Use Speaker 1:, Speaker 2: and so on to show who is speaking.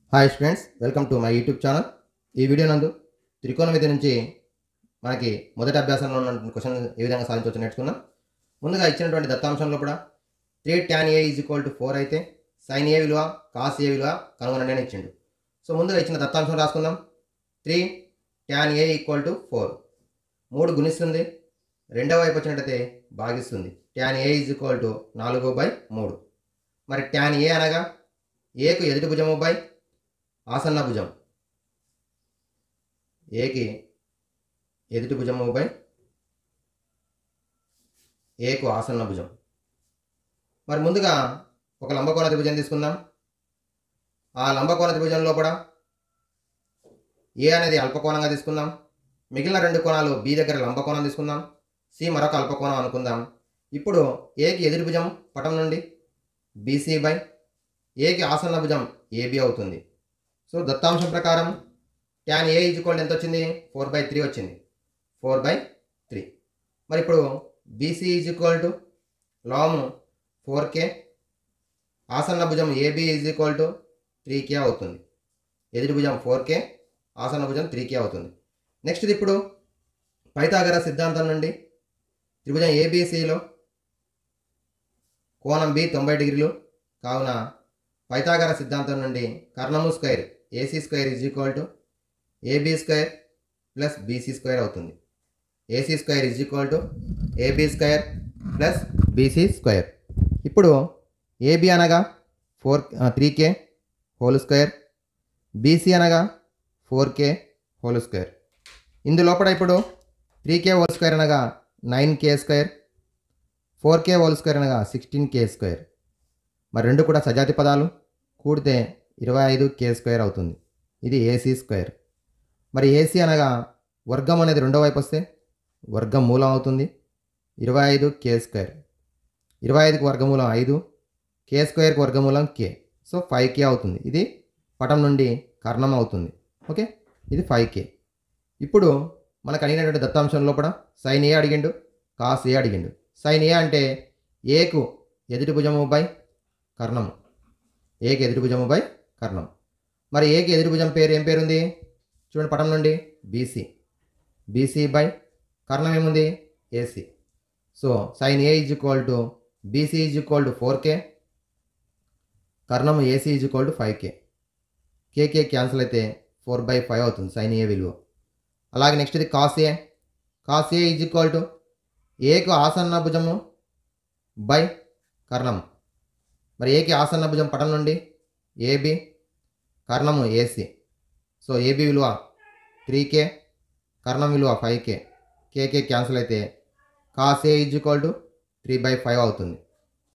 Speaker 1: hi students welcome to my YouTube channel ఈ video నందు త్రికోణమితి నుంచి మనకి మొదటి అభ్యాసంలో ఉన్న క్వశ్చన్ ఏ విధంగా సాధించవచ్చు నేర్చుకుందాం ముందుగా ఇచ్చినటువంటి దత్తాంశంలో కూడా three tan A is equal to four అయితే సైన్ ఏ విలువ కాస్ ఏ విలువ కనుగొనండి అని ఇచ్చిండు సో ముందుగా ఇచ్చిన దత్తాంశం రాసుకుందాం three tan A equal to four మూడు గుణిస్తుంది రెండవ వైపు వచ్చినట్టయితే భాగిస్తుంది tan A is equal to నాలుగు బై మూడు మరి ట్యాన్ ఏ అనగా ఏకు ఎదుటి భుజము బై ఆసన్న భుజం ఏకి ఎదుటి భుజము బై ఏకు ఆసన్న భుజం మరి ముందుగా ఒక లంబకోణ త్రిభుజం తీసుకుందాం ఆ లంబకోణ త్రిభుజం లోపల ఏ అనేది అల్పకోణంగా తీసుకుందాం మిగిలిన రెండు కోణాలు బి దగ్గర లంబకోణం తీసుకుందాం సి మరొక అల్పకోణం అనుకుందాం ఇప్పుడు ఏకి ఎదుటి భుజం పటం నుండి బీసీ బై ఏకి ఆసన్న భుజం ఏబి అవుతుంది సో దత్తాంశం ప్రకారం ట్యాన్ ఏ ఈజ్వల్ ఎంత వచ్చింది ఫోర్ బై త్రీ వచ్చింది ఫోర్ బై త్రీ మరి ఇప్పుడు బీసీ ఈజ్ ఈక్వల్ టు లాము ఫోర్ కే ఆసన్న భుజం AB is equal to three k అవుతుంది ఎదుటి భుజం ఫోర్ కే ఆసన్న భుజం త్రీ కే అవుతుంది నెక్స్ట్ ఇప్పుడు పైథాగర సిద్ధాంతం నుండి త్రిభుజం ఏబిసిలో కోణం బి తొంభై డిగ్రీలు కావున పైథాగర సిద్ధాంతం నుండి కర్ణము square AC square is equal to AB square plus BC square అవుతుంది AC square is equal to AB square plus BC square ఇప్పుడు ఏబి అనగా four three k whole square BC అనగా ఫోర్ కే హోల్ స్క్వేర్ ఇందులోపల ఇప్పుడు three k whole square అనగా nine k square four k whole square అనగా sixteen k square మరి రెండు కూడా సజాతి పదాలు కూడితే ఇరవై ఐదు కే స్క్వేర్ అవుతుంది ఇది ఏసీ స్క్వేర్ మరి ఏసీ అనగా వర్గం అనేది రెండో వైపు వస్తే వర్గం మూలం అవుతుంది ఇరవై ఐదు కే స్క్వేర్ ఇరవై ఐదుకి వర్గమూలం ఐదు కే స్క్వేర్కి వర్గమూలం కే సో ఫైవ్ కే అవుతుంది ఇది పటం నుండి కర్ణం అవుతుంది ఓకే ఇది ఫైవ్ కే ఇప్పుడు మనకు అడిగినటువంటి దత్తాంశం లోపల సైన్ ఏ అడిగిండు కాస్ ఏ అడిగిండు సైన్ ఏ అంటే ఏకు ఎదుటి భుజము బై కర్ణము ఏకి ఎదుటి భుజము బై కర్ణం మరి ఏకి ఎదుటి భుజం పేరు ఏం పేరుంది చూడండి పటం నుండి బీసీ బీసీ బై కర్ణం ఏముంది AC so sine A is equal to BC is equal to four k కర్ణం AC is equal to five k k k cancel అయితే ఫోర్ బై ఫైవ్ అవుతుంది సైన్ ఏ విలువ అలాగే నెక్స్ట్ ఇది cos A cos A is equal to ఏకు ఆసన్న భుజము by కర్ణం మరి ఏకి ఆసన్న భుజం పటం నుండి ఏబి కర్ణము ఏసీ సో ఏబి విలువ త్రీ కే కర్ణం విలువ ఫైవ్ కే కేకే క్యాన్సిల్ అయితే cos A is equal to three by five అవుతుంది